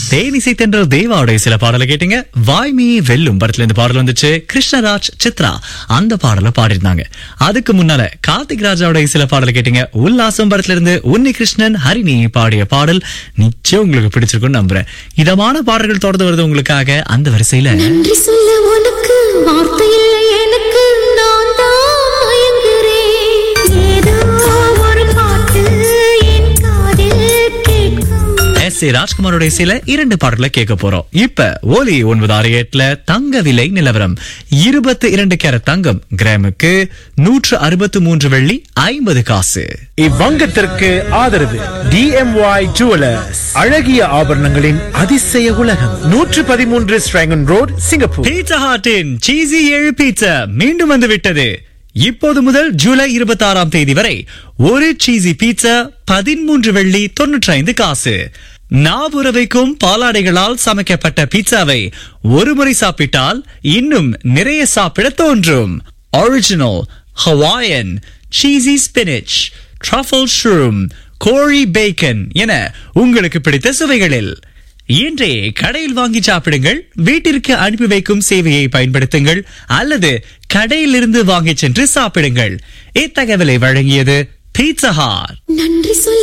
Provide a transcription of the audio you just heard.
தேனிசை தென்றல் தேவாவுடைய சில பாடலை கேட்டீங்க வாய்மீ வெல்லும் படத்துல இந்த பாடல் வந்துச்சு கிருஷ்ணராஜ் சித்ரா அந்த பாடலை பாடிருந்தாங்க அதுக்கு முன்னால கார்த்திக் ராஜாவுடைய சில பாடலை கேட்டீங்க உல்லாசம் படத்துல இருந்து உன்னி கிருஷ்ணன் ஹரிணி பாடிய பாடல் நிச்சயம் உங்களுக்கு பிடிச்சிருக்கும்னு நம்புறேன் இதமான பாடல்கள் தொடர்ந்து வருது உங்களுக்காக அந்த வரிசையில நன்றி சொல்ல உனக்கு வார்த்தை இல்லை எனக்கு நான் தான் மயங்குறேன் ஏதோ ஒரு பாட்டு என் காதில் கேட்கும் எஸ் ஏ ராஜ்குமாரோட சில இரண்டு பாடல்களை கேட்க போறோம் இப்ப ஓலி ஒன்பது ஆறு எட்டுல தங்க விலை நிலவரம் இருபத்தி இரண்டு கேரட் தங்கம் கிராமுக்கு நூற்று அறுபத்து மூன்று வெள்ளி ஐம்பது காசு இவ்வங்கத்திற்கு ஆதரவு டிஎம்ஒய் ஜுவலர்ஸ் அழகிய ஆபரணங்களின் அதிசய உலகம் நூற்று பதிமூன்று ஸ்ட்ராங்கன் ரோட் சிங்கப்பூர் பீட்சா ஹாட்டின் சீசி ஏழு பீட்சா மீண்டும் வந்து விட்டது இப்போது முதல் ஜூலை இருபத்தி ஆறாம் தேதி வரை ஒரு சீசி பீட்சா பதிமூன்று வெள்ளி தொன்னூற்றி ஐந்து காசு நாவுறவைக்கும் பாலாடைகளால் சமைக்கப்பட்ட பீட்சாவை ஒரு முறை சாப்பிட்டால் இன்னும் நிறைய சாப்பிட தோன்றும் original Hawaiian cheesy spinach truffle shroom கோழி பேக்கன் என உங்களுக்கு பிடித்த சுவைகளில் இன்றே கடையில் வாங்கி சாப்பிடுங்கள் வீட்டிற்கு அனுப்பி வைக்கும் சேவையை பயன்படுத்துங்கள் அல்லது கடையிலிருந்து வாங்கிச் சென்று சாப்பிடுங்கள் இத்தகவலை வழங்கியது பீட்சா ஹாட் நன்றி சொல்ல